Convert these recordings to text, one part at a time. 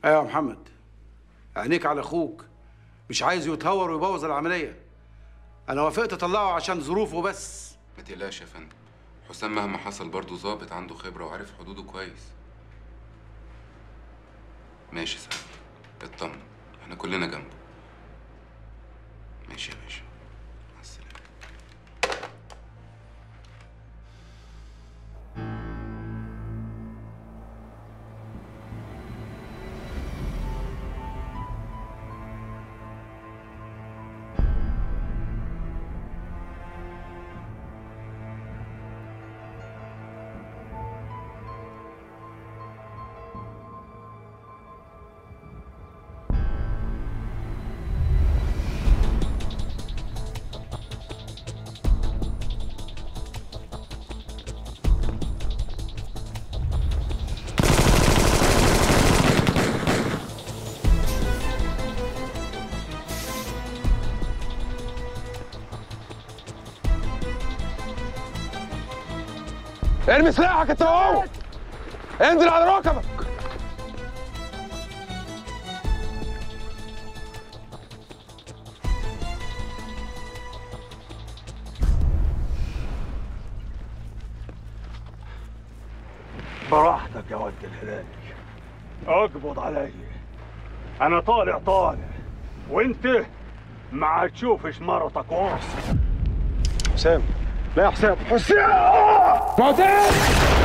ايوه يا محمد عينيك على اخوك مش عايز يتهور ويبوظ العمليه انا وافقت اطلعه عشان ظروفه بس ما تقلقش يا فندم حسام مهما حصل برضه ظابط عنده خبرة وعارف حدوده كويس ماشي سعد اطمن احنا كلنا جنبه ماشي يا باشا مع السلامة ارمي سلاحك انت وهو انزل على ركبك براحتك يا ود الهلال اقبض عليا انا طالع طالع وانت ما هتشوفش مرتك ورث حسام لا يا حسام حسام معتز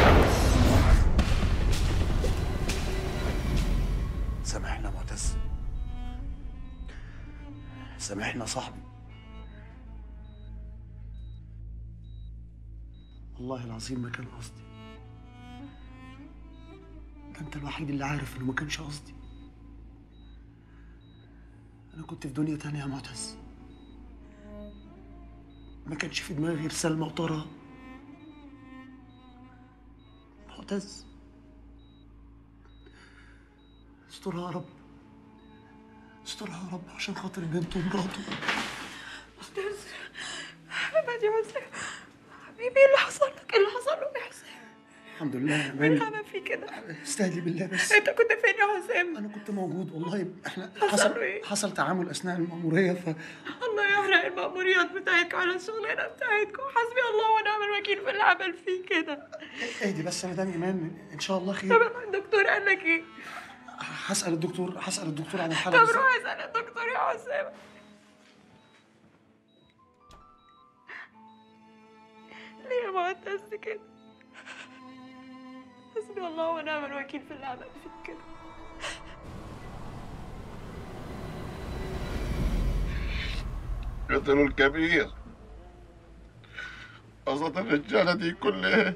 سامحنا معتز سامحنا صاحبي والله العظيم ما كان قصدي ده انت الوحيد اللي عارف انه ما كانش قصدي انا كنت في دنيا تانية يا معتز ما كانش في دماغي غير سلمى وطارق معتز استرها يا رب استرها يا رب عشان خاطر بنته ومراته استاذ حبيبتي يا حسام حبيبي ايه اللي حصل لك؟ ايه اللي حصل له يا حسام؟ الحمد لله يا مين مان عمل فيه كده؟ استهدي بالله بس انت كنت فين يا حسام؟ انا كنت موجود والله احنا حصل حصل إيه؟ حصل تعامل اثناء المأمورية ف الله يحرق المأموريات بتاعتكم على الشغلانه بتاعتكم حسبي الله ونعم الوكيل في اللي عمل فيه كده اهدي بس يا مدام ايمان ان شاء الله طب خير الدكتور قال لك ايه؟ هسأل الدكتور هسأل الدكتور عن طب الحالة بالظبط روح اسال الدكتور يا حسام ليه يا معتز كده؟ حسبي الله ونعم الوكيل في اللي عمل فيك كده قتلوا الكبير قصد الرجالة دي كلها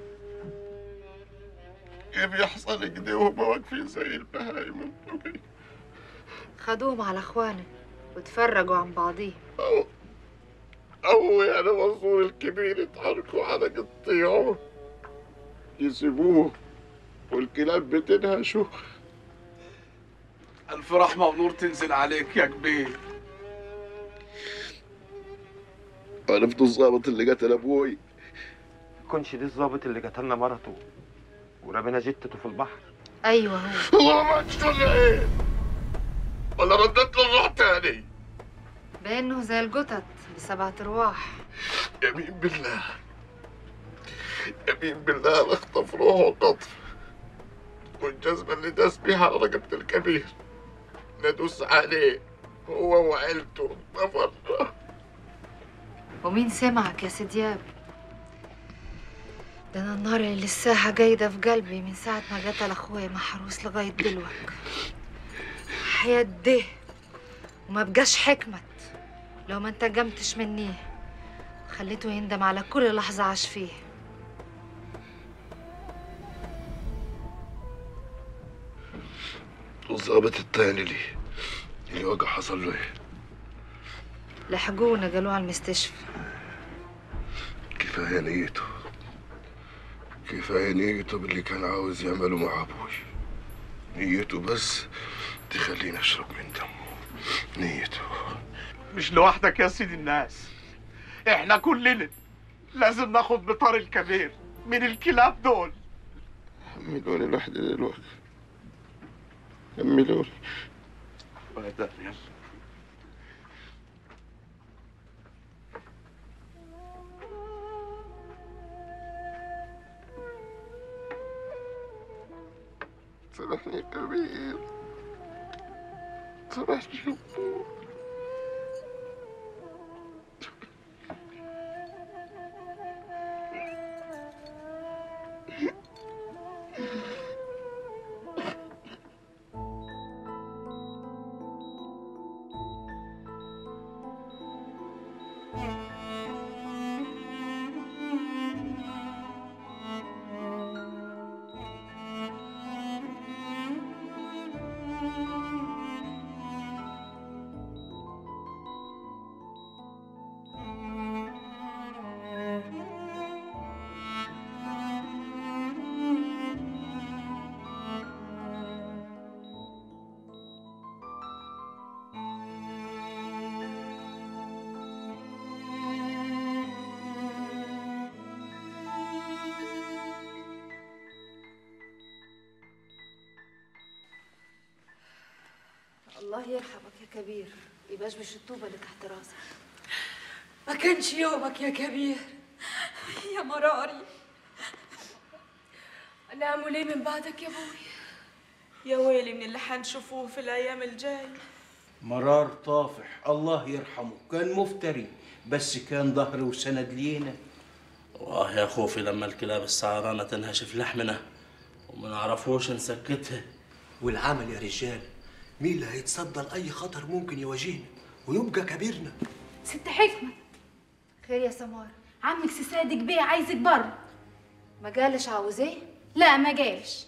كيف يحصل كده وهم واقفين زي البهايم مملوكين خدوهم على اخوانك وتفرجوا عن بعضيهم أو أو يعني منصور الكبير يتحركوا على قطيعه يسيبوه والكلاب بتنهشه الف رحمه ونور تنزل عليك يا كبير عرفت الضابط اللي قتل أبوي كنش دي الظابط اللي قتلنا مرته ورمينا جتته في البحر ايوه هو هو ما ولا إيه؟ ولا ردت له الروح تاني بانه زي القطط بسبعة ارواح يمين بالله يمين بالله لا اخطف روحه قطف والجزمة اللي داس بيها على رقبة الكبير ندوس عليه هو وعيلته نفر ومين سمعك يا سدياب ده انا النار اللي لساها جايدة في قلبي من ساعة ما قتل اخويا محروس لغاية دلوقتي حياة ده وما بقاش حكمت لو ما انتقمتش مني خليته يندم على كل لحظة عاش فيها والظابط التاني لي اللي وقع حصل له ايه لحقونا قالوه على المستشفى كفاية نيته كفاية نيته باللي كان عاوز يعمله مع أبوي نيته بس تخليني أشرب من دمه نيته مش لوحدك يا سيدي الناس احنا كلنا لازم ناخد بطار الكبير من الكلاب دول حملوني لوحدي دلوقتي كملوا لي وهذا يلا سامحني يا كبير سامحني يا أبو. الله يرحمك يا كبير يبشبش الطوبة اللي تحت راسك ما كانش يومك يا كبير يا مراري انا اعمل ايه من بعدك يا ابوي يا ويلي من اللي حنشوفوه في الايام الجايه مرار طافح الله يرحمه كان مفتري بس كان ظهر وسند لينا واه يا خوفي لما الكلاب السعرانة تنهشف لحمنا وما نعرفوش نسكتها والعمل يا رجال مين اللي هيتصدى لأي خطر ممكن يواجهنا ويبقى كبيرنا ست حكمة خير يا سمار عمك سي صادق بيه عايزك بره ما قالش عاوز ايه لا ما جالش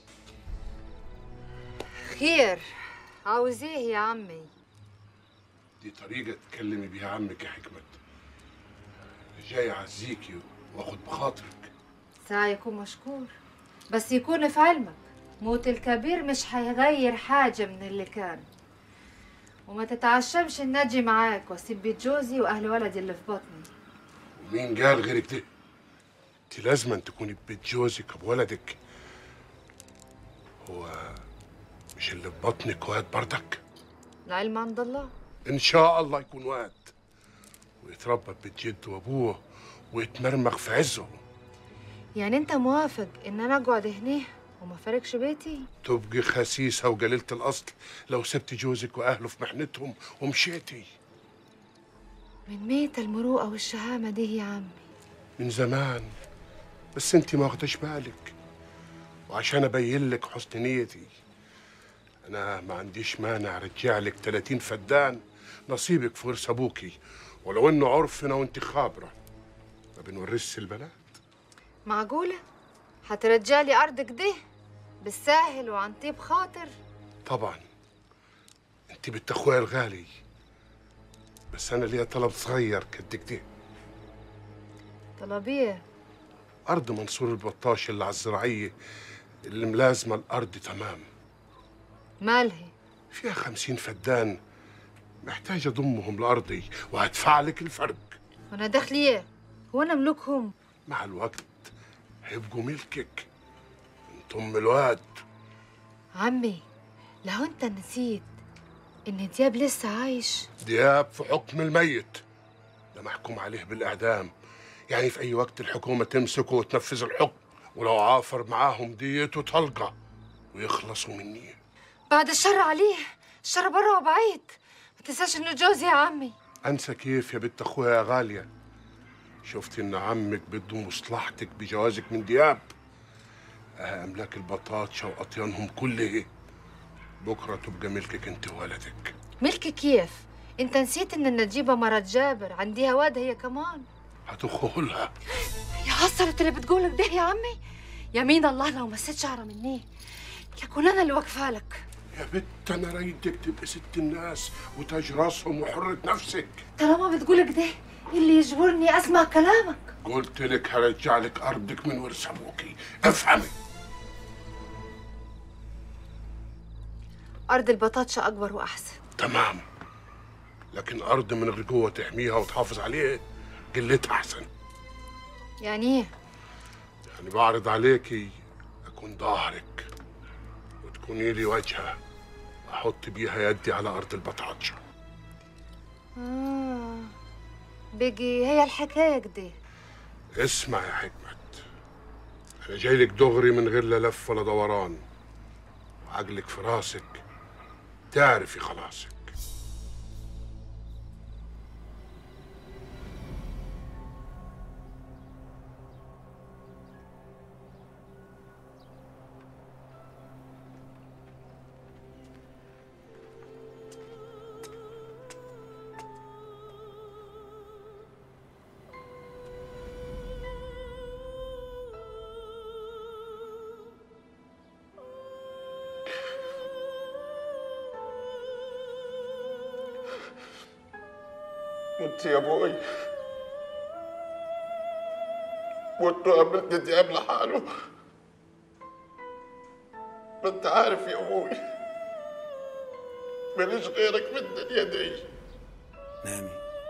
خير عاوز ايه يا عمي دي طريقة تكلمي بيها عمك يا حكمت جاي أعزيكي وآخد بخاطرك ساعة يكون مشكور بس يكون في علمك موت الكبير مش هيغير حاجة من اللي كان وما تتعشمش ان اجي معاك واسيب بيت جوزي واهل ولدي اللي في بطني ومين قال غيرك ده؟ انت لازم تكوني ببيت جوزك بولدك هو مش اللي في بطنك واد بردك العلم عند الله ان شاء الله يكون واد ويتربى ببيت جده وابوه ويتمرمغ في عزه يعني انت موافق ان انا اقعد هنا وما فارقش بيتي تبقي خسيسة وقليلة الأصل لو سبت جوزك وأهله في محنتهم ومشيتي من ميت المروءة والشهامة دي يا عمي من زمان بس انت ما واخداش بالك وعشان ابين لك حسن نيتي انا ما عنديش مانع ارجع لك 30 فدان نصيبك في ورث ابوكي ولو انه عرفنا وانت خابره ما بنورثش البنات معقولة هترجع لي ارضك دي بالساهل وعن طيب خاطر طبعا انت بنت اخويا الغالي بس انا ليا طلب صغير كدك ده طلبيه ارض منصور البطاش اللي على الزراعيه اللي ملازمه الارض تمام مالهي فيها خمسين فدان محتاج اضمهم لارضي وهدفع لك الفرق وانا دخلي ايه هو انا ملوكهم مع الوقت هيبقوا ملكك انت ام الواد عمي لو انت نسيت ان دياب لسه عايش دياب في حكم الميت ده محكوم عليه بالاعدام يعني في اي وقت الحكومه تمسكه وتنفذ الحكم ولو عافر معاهم ديته طلقه ويخلصوا مني بعد الشر عليه الشر بره وبعيد ما تنساش انه جوزي يا عمي انسى كيف يا بنت اخويا يا غاليه شفت ان عمك بده مصلحتك بجوازك من دياب آه، املاك البطاطشه واطيانهم كلها بكره تبقى ملكك انت وولدك ملك كيف انت نسيت ان النجيبه مرات جابر عندها واد هي كمان هتخولها يا حصلت اللي بتقولك ده يا عمي يمين الله لو مسيت شعره مني لكن انا اللي واقفه لك يا بت انا رايدك تبقى ست الناس وتاج راسهم وحرة نفسك طالما بتقولك ده إيه اللي يجبرني اسمع كلامك قلت لك هرجع لك ارضك من ورث ابوكي افهمي ارض البطاطشه اكبر واحسن تمام لكن ارض من غير قوه تحميها وتحافظ عليها قلتها احسن يعني ايه يعني بعرض عليكي اكون ظهرك وتكوني لي وجهه احط بيها يدي على ارض البطاطشة آه بيجي هي الحكاية كده اسمع يا حكمت انا جاي لك دغري من غير لا لف ولا دوران وعقلك في راسك تعرفي خلاصك وانت يا ابوي وانت قابلت دياب لحاله ما انت عارف يا ابوي ماليش غيرك في الدنيا دي نامي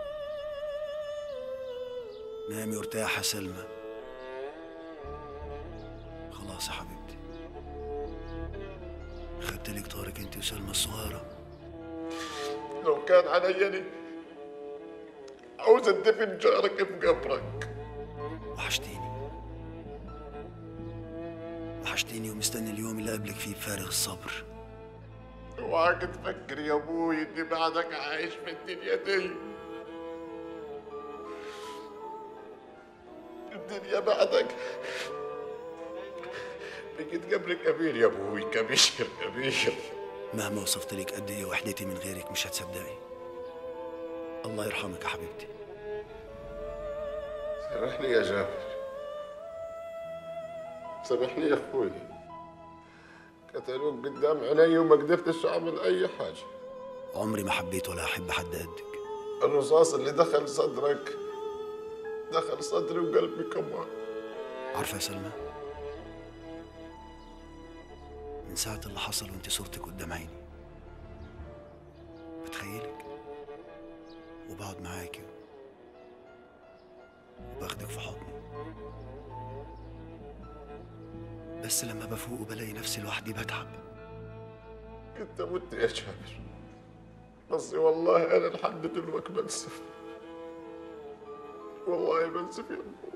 نامي وارتاح يا سلمى خلاص يا حبيبتي خدت لك طارق انت وسلمى الصغيره لو كان عليا لي عاوز ادفن جارك في قبرك وحشتيني وحشتيني ومستني اليوم اللي قبلك فيه بفارغ الصبر اوعاك تفكر يا ابوي اني بعدك عايش في الدنيا دي الدنيا بعدك بقيت قبل كبير يا ابوي كبير كبير مهما وصفت لك قد ايه وحدتي من غيرك مش هتصدقي الله يرحمك يا حبيبتي سامحني يا جابر سامحني يا اخوي قتلوك قدام عيني وما قدرتش اعمل اي حاجه عمري ما حبيت ولا احب حد قدك الرصاص اللي دخل صدرك دخل صدري وقلبي كمان عارفه يا سلمى من ساعة اللي حصل وانت صورتك قدام عيني بتخيلك وبقعد معاكي وباخدك في حضني بس لما بفوق وبلاقي نفسي لوحدي بتعب انت مت يا جابر بس والله انا لحد دلوقتي بنسف والله بنسف يا ابو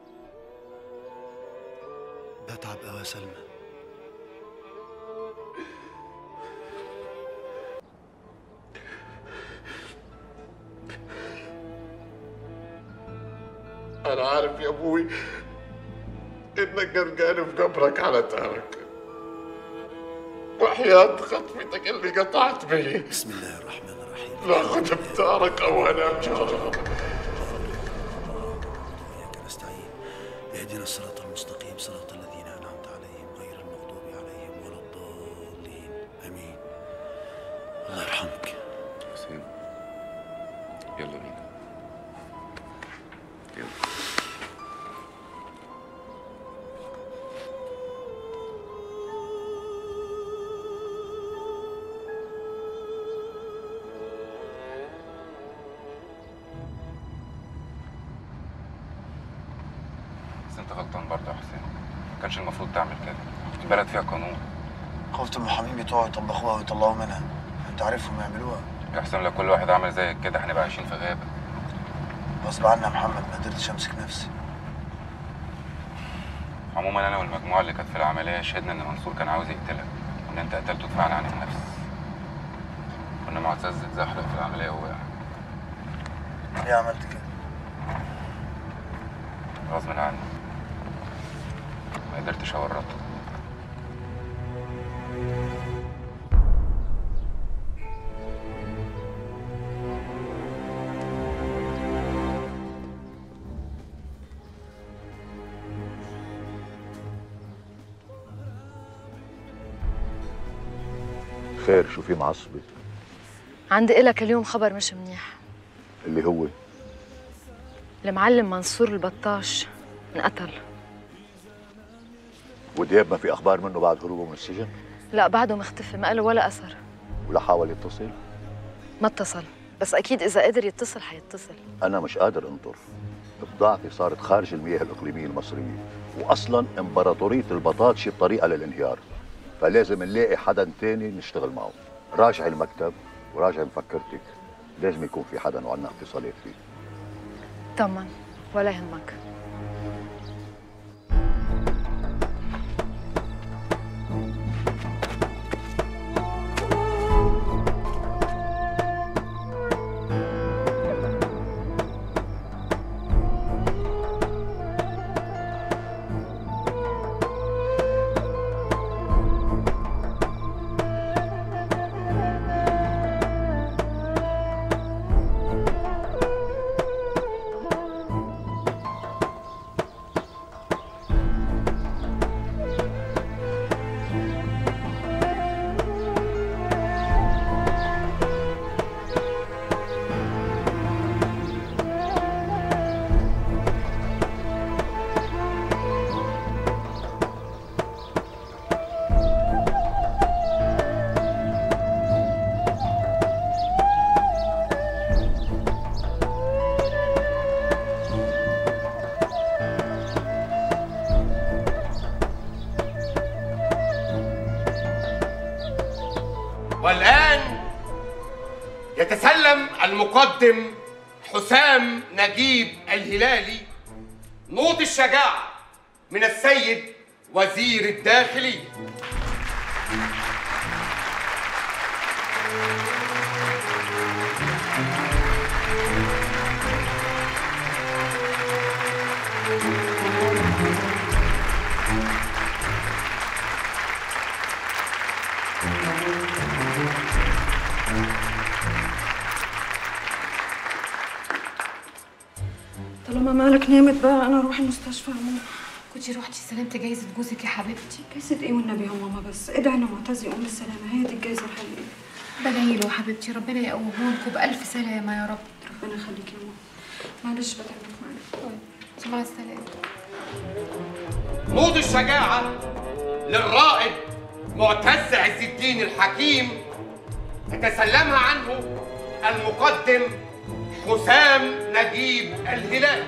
بتعب قوي يا سلمى انا عارف يا ابوي انك قلقان في قبرك على تارك وحياة خطفتك اللي قطعت بي بسم الله الرحمن الرحيم لا خد بتارك او انا بجارك إياك نستعين اهدنا الصراط المستقيم صراط الذين أنعمت عليهم غير المغضوب عليهم ولا الضالين آمين الله يرحمك حسين يلا بينا يلا بس انت غلطان برضه يا حسين ما كانش المفروض تعمل كده في بلد فيها قانون خفت المحامين بتوعي يطبخوها ويطلعوا منها انت عارفهم يعملوها يا حسين لو كل واحد عمل زيك كده هنبقى عايشين في غابة غصب عني يا محمد ما قدرتش امسك نفسي عموما انا والمجموعة اللي كانت في العملية شهدنا ان منصور كان عاوز يقتلك وان انت قتلته دفاعا عن النفس كنا معتز اتزحلق في العملية ووقع ليه عملت كده غصب عني ما قدرتش اورطه خير شو في معصبة عندي إلك اليوم خبر مش منيح اللي هو المعلم منصور البطاش انقتل ودياب ما في اخبار منه بعد هروبه من السجن لا بعده مختفي ما له ولا أثر ولا حاول يتصل ما اتصل بس أكيد إذا قدر يتصل حيتصل انا مش قادر انطر بضاعتي صارت خارج المياه الاقليميه المصريه واصلا امبراطوريه البطاطشي بطريقه للانهيار فلازم نلاقي حدا تاني نشتغل معه راجع المكتب وراجع مفكرتك لازم يكون في حدا وعنا اتصالات فيه طمن ولا يهمك والآن يتسلم المقدم حسام نجيب الهلالي نوط الشجاعة من السيد وزير الداخلية طالما مالك نامت بقى انا اروح المستشفى يا ماما كنتي روحتي استلمتي جايزة جوزك يا حبيبتي جايزة ايه والنبي يا ماما بس ادعي ان معتز يقوم بالسلامة هي دي الجايزة الحقيقية بدعي له يا حبيبتي ربنا يقومهولكوا بألف سلامة يا رب ربنا يخليك يا ماما معلش بتعبك معايا طيب مع السلامة نوض الشجاعة للرائد معتز عز الدين الحكيم يتسلمها عنه المقدم حسام نجيب الهلال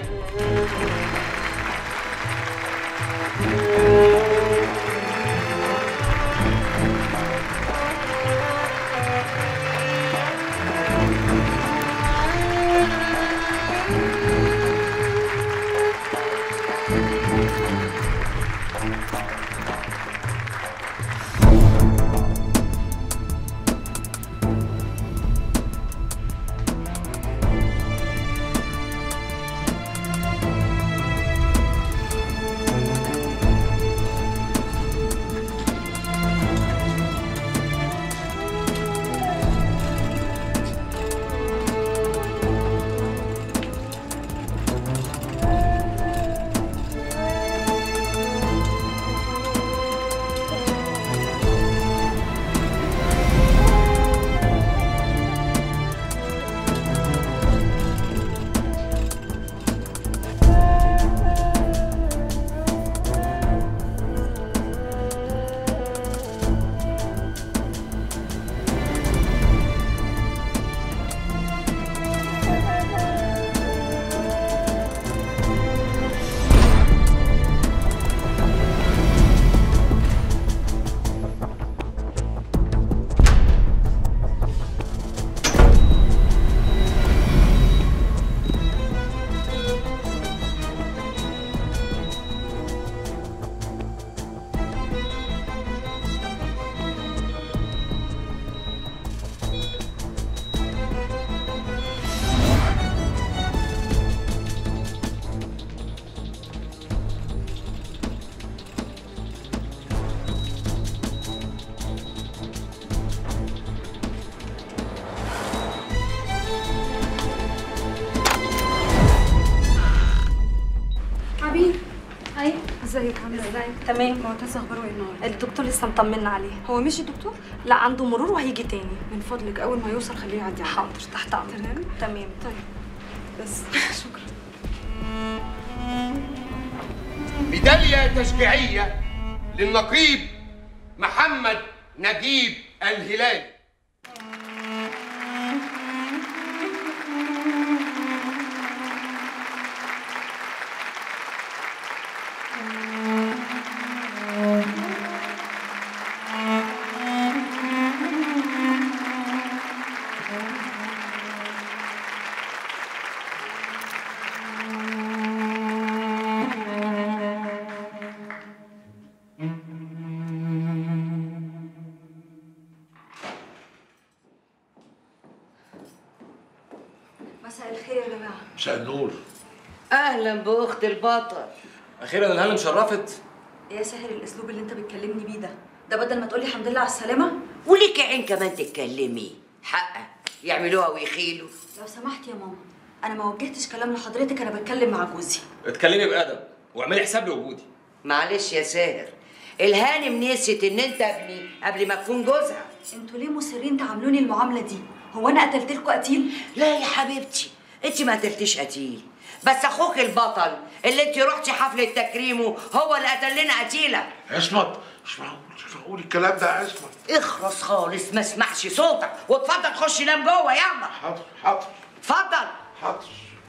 عبير ايوه ازيك عامله ايه؟ ازيك تمام معتز اخباره ايه النهارده؟ الدكتور لسه مطمنا عليه هو مشي الدكتور؟ لا عنده مرور وهيجي تاني من فضلك اول ما يوصل خليه يعدي عليا حاضر تحت امرك تمام تمام طيب بس شكرا ميدالية تشجيعية للنقيب محمد نجيب الهلالي مساء النور اهلا باخت البطل اخيرا الهانم شرفت يا ساهر الاسلوب اللي انت بتكلمني بيه ده ده بدل ما تقولي الحمد لله على السلامه وليك عين كمان تتكلمي حقك يعملوها ويخيلوا لو سمحت يا ماما انا ما وجهتش كلام لحضرتك انا بتكلم مع جوزي اتكلمي بادب واعملي حساب لوجودي معلش يا ساهر الهانم نسيت ان انت ابني قبل ما تكون جوزها انتوا ليه مصرين تعاملوني المعامله دي هو انا قتلت لكم قتيل لا يا حبيبتي انت ما قتلتيش قتيل بس اخوك البطل اللي انت رحتي حفله تكريمه هو اللي قتل لنا قتيله عصمت مش معقول مش معقول الكلام ده يا عصمت اخرس خالص ما اسمعش صوتك واتفضل خش نام جوه يلا حاضر حاضر اتفضل حاضر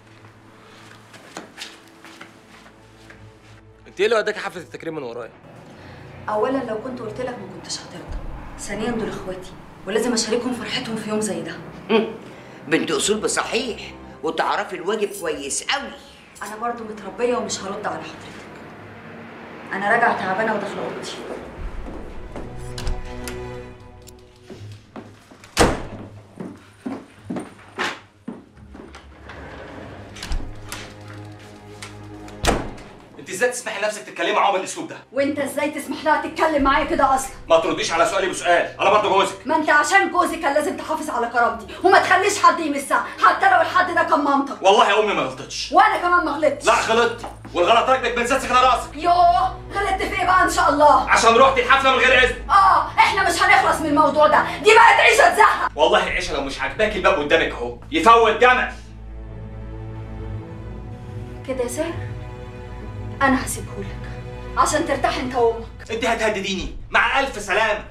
انت ايه اللي وداكي حفله التكريم من ورايا اولا لو كنت قلت لك ما كنتش هترضى ثانيا دول اخواتي ولازم اشاركهم فرحتهم في يوم زي ده بنت اصول بصحيح وتعرفي الواجب كويس قوي انا برضو متربيه ومش هرد على حضرتك انا راجعه تعبانه وداخله اوضتي انت ازاي تسمحي لنفسك تتكلمي معاهم بالاسلوب ده وانت ازاي تسمح لها تتكلم معايا كده اصلا ما ترديش على سؤالي بسؤال انا برضه جوزك ما انت عشان جوزي كان لازم تحافظ على كرامتي وما تخليش حد يمسها حتى لو الحد ده كان مامتك والله يا امي ما غلطتش وانا كمان ما غلطتش لا غلطتي والغلط راكبك من ساسك لراسك يوه غلطت في ايه بقى ان شاء الله عشان روحتي الحفله من غير اذن اه احنا مش هنخلص من الموضوع ده دي بقت عيشه تزهق والله العيشه لو مش عاجباكي الباب قدامك اهو يفوت جمل كده يا ساهر انا هسيبهولك عشان ترتاح انت وامك انت هتهدديني مع الف سلامه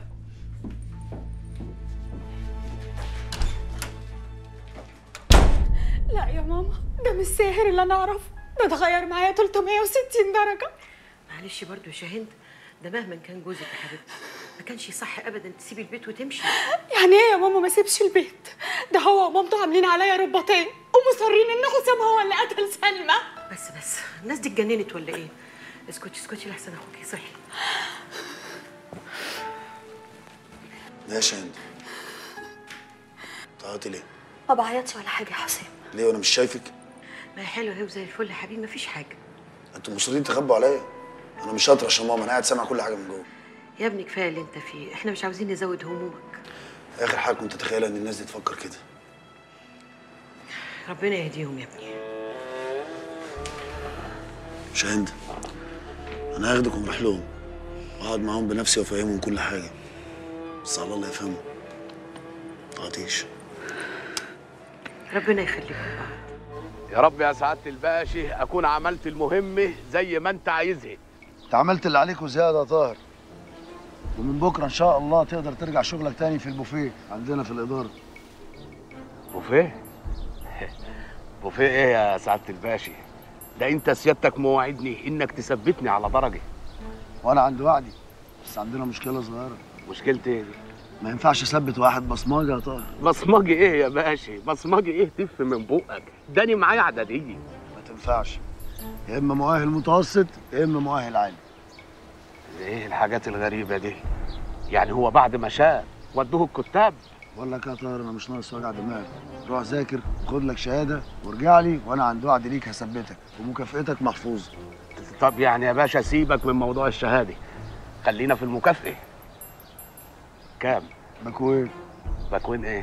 لا يا ماما ده مش ساهر اللي انا اعرفه ده اتغير معايا 360 درجه معلش برضو يا شاهند ده مهما كان جوزك يا حبيبتي ما كانش صح ابدا تسيبي البيت وتمشي يعني ايه يا ماما ما سيبش البيت ده هو ومامته عاملين عليا رباطين ومصرين ان حسام هو اللي قتل سلمى بس بس الناس دي اتجننت ولا ايه اسكتي اسكتي لحسن اخوكي صحي يا شاهند تعيطي ليه؟ ما بعيطش ولا حاجه يا حسام ليه وانا مش شايفك؟ ما هي حلوه اهي وزي الفل يا حبيبي مفيش حاجه انتوا مصرين تخبوا عليا انا مش شاطر عشان ماما انا قاعد سامع كل حاجه من جوه يا ابني كفايه اللي انت فيه احنا مش عاوزين نزود همومك اخر حاجه كنت اتخيلها ان الناس دي تفكر كده ربنا يهديهم يا ابني شاهند انا هاخدك ونروح لهم واقعد معاهم بنفسي وافهمهم كل حاجه بس على الله يفهموا تعطيش ربنا يخليكم يا رب يا سعاده الباشا اكون عملت المهمه زي ما انت عايزها انت عملت اللي عليك وزياده يا طاهر ومن بكره ان شاء الله تقدر ترجع شغلك تاني في البوفيه عندنا في الاداره بوفيه بوفيه ايه يا سعاده الباشا ده انت سيادتك مواعدني انك تثبتني على درجه وانا عند وعدي بس عندنا مشكله صغيره مشكلتي ايه دي ما ينفعش اثبت واحد بصماجه يا طاهر بصمجي ايه يا باشا بصمجي ايه تف من بقك داني معايا اعداديه ما تنفعش يا اما مؤهل متوسط يا اما مؤهل عالي ايه الحاجات الغريبه دي يعني هو بعد ما شاف ودوه الكتاب بقول لك يا طاهر انا مش ناقص وجع دماغ روح ذاكر خد لك شهاده وارجع لي وانا عند وعد ليك هثبتك ومكافئتك محفوظه طب يعني يا باشا سيبك من موضوع الشهاده خلينا في المكافئه كام باكوين باكوين ايه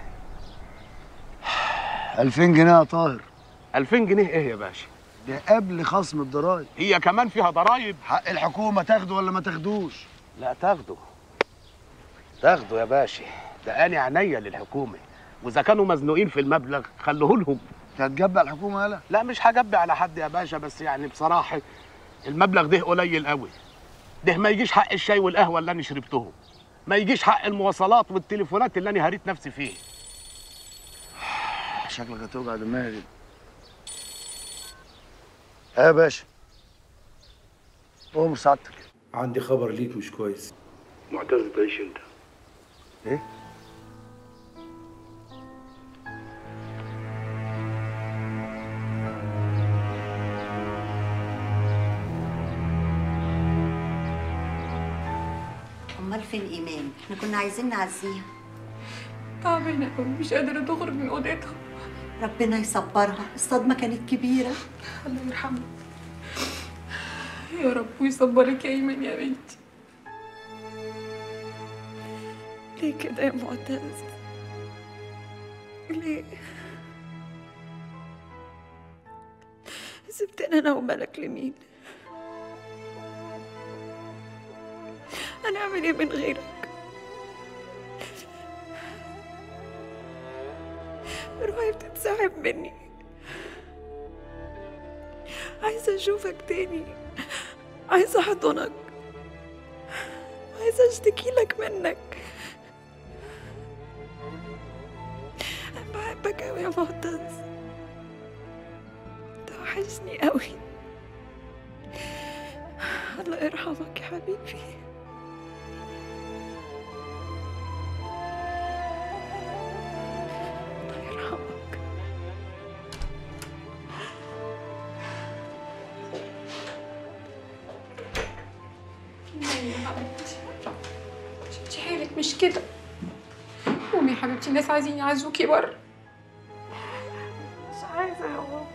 2000 جنيه يا طاهر 2000 جنيه ايه يا باشا ده قبل خصم الضرايب هي كمان فيها ضرايب حق الحكومه تاخده ولا ما تاخدوش لا تاخده تاخده يا باشا ده انا عينيا للحكومه واذا كانوا مزنوقين في المبلغ خلوه لهم هتجبع الحكومه يالا لا مش هجبي على حد يا باشا بس يعني بصراحه المبلغ ده قليل قوي ده ما يجيش حق الشاي والقهوه اللي انا شربتهم ما يجيش حق المواصلات والتليفونات اللي انا هريت نفسي فيه شكلك هتوجع دماغي ايه يا باشا قوم سعادتك عندي خبر ليك مش كويس معتز تعيش انت ايه امال فين ايمان احنا كنا عايزين نعزيها تعبانة أوي مش قادرة تخرج من أوضتها ربنا يصبرها الصدمة كانت كبيرة الله يرحمه يا رب ويصبرك يا ايمن يا بنتي ليه كده يا معتز ليه سبتني انا وملك لمين انا اعمل ايه من غيرك روحي بتتسحب مني عايزة أشوفك تاني عايزة أحضنك عايزة أشتكي لك منك أنا بحبك أوي يا معتز توحشني أوي الله يرحمك يا حبيبي الله يرحمك نايمة يا حبيبتي شفتي حالك مش كده قومي يا حبيبتي الناس عايزين يعزوكي بره مش عايزة يا ماما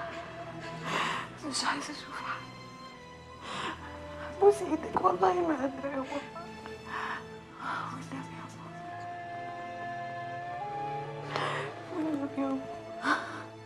مش عايزة أشوفها بوسي إيدك والله ما قادرة يا ماما والنبي يا ماما والنبي يا ماما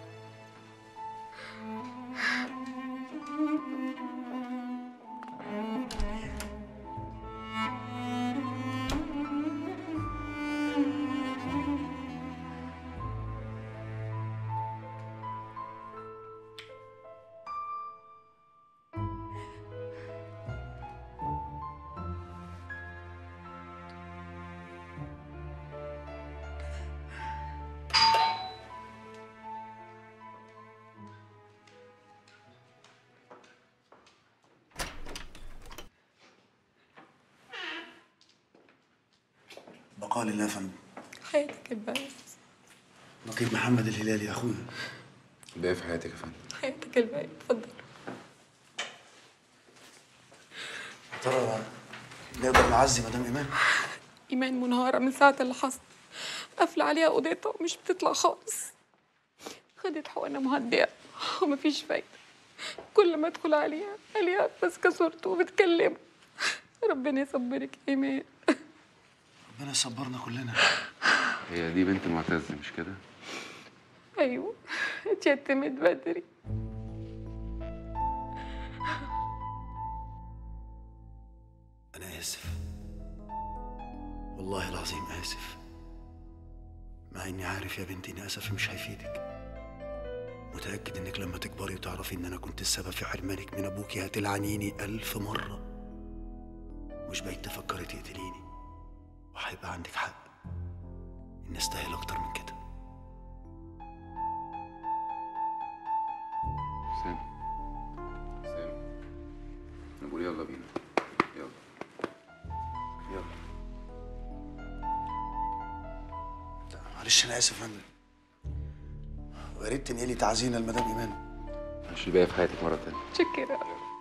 بقال الله يا فندم حياتك الباقي نقيب محمد الهلالي يا اخويا ده إيه في حياتك يا فندم حياتك الباقي اتفضل يا ترى نقدر نعزي مدام ايمان إيمان منهارة من ساعة اللي حصل قافلة عليها أوضتها ومش بتطلع خالص خدت حقنة مهدئة ومفيش فايدة كل ما أدخل عليها عليها ماسكة صورته وبتكلمه ربنا يصبرك يا إيمان ربنا يصبرنا كلنا هي دي بنت المعتز مش كده؟ أيوه اتيتمت بدري انا اسف والله العظيم اسف مع اني عارف يا بنتي ان اسفي مش هيفيدك متاكد انك لما تكبري وتعرفي ان انا كنت السبب في حرمانك من ابوكي هتلعنيني الف مره مش بعيد تفكري تقتليني وهيبقى عندك حق اني استاهل اكتر من كده سام سام نقول يلا بينا يلا يلا معلش انا اسف يا فندم ويا ريت تنقلي تعزينا لمدام ايمان مش الباقي في حياتك مرة تانية شكرا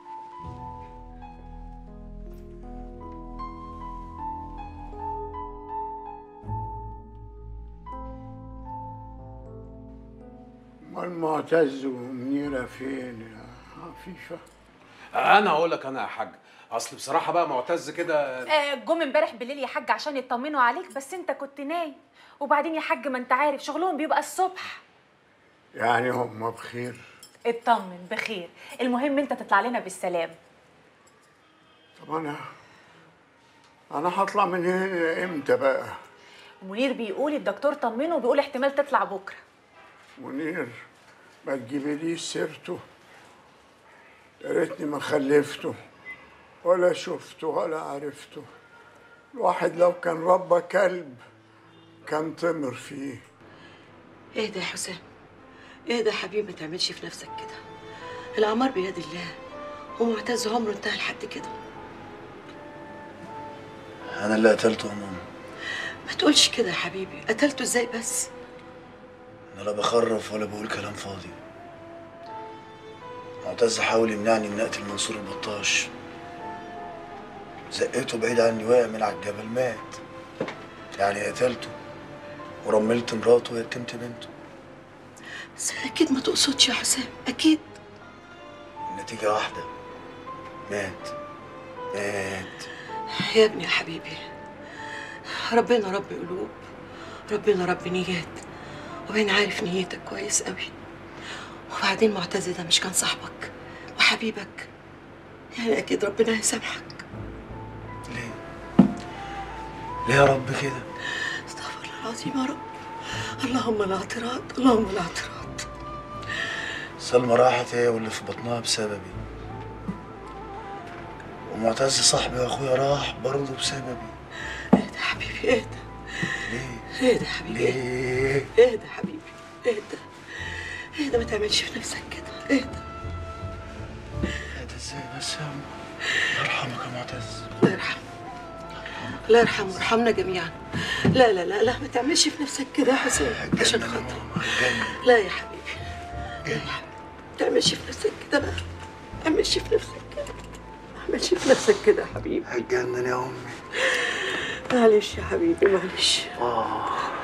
امال معتز ومنيره فين يا عفيفه انا هقول لك انا يا حاج اصل بصراحه بقى معتز كده آه، جم امبارح بالليل يا حاج عشان يطمنوا عليك بس انت كنت نايم وبعدين يا حاج ما انت عارف شغلهم بيبقى الصبح يعني هم بخير اطمن بخير المهم انت تطلع لنا بالسلام طب انا انا هطلع من هنا امتى بقى منير بيقول الدكتور طمنه وبيقول احتمال تطلع بكره منير ما تجيبليش سيرته يا ريتني ما خلفته ولا شفته ولا عرفته الواحد لو كان ربى كلب كان طمر فيه اهدى يا حسام اهدى يا حبيبي ما تعملش في نفسك كده الأعمار بيد الله ومعتز عمره انتهى لحد كده انا اللي قتلته يا ماما ما تقولش كده يا حبيبي قتلته ازاي بس انا لا بخرف ولا بقول كلام فاضي معتز حاول يمنعني من اقتل منصور البطاش زقيته بعيد عني وقع من على الجبل مات يعني قتلته ورملت مراته ويتمت بنته بس اكيد ما تقصدش يا حسام اكيد النتيجة واحدة مات مات يا ابني يا حبيبي ربنا رب قلوب ربنا رب نيات وبين عارف نيتك كويس قوي وبعدين معتز ده مش كان صاحبك وحبيبك يعني اكيد ربنا هيسامحك ليه يا رب كده استغفر الله العظيم يا رب اللهم لا اعتراض اللهم لا اعتراض سلمى راحت هي واللي في بطنها بسببي ومعتز صاحبي واخويا راح برضه بسببي اهدى يا حبيبي اهدى ليه؟ اهدى يا حبيبي ليه؟ اهدى يا حبيبي اهدى اهدى ما تعملش في نفسك كده اهدى اهدى ازاي بس يا عم الله يرحمك يا معتز الله يرحمه الله يرحمه ويرحمنا جميعا لا لا لا لا ما تعملش في نفسك كده يا حسين عشان خاطري لا يا حبيبي لا يا حبيبي ما تعملش في نفسك كده لا ما تعملش في نفسك كده ما تعملش في نفسك كده يا حبيبي هتجنن يا امي معلش يا حبيبي معلش اه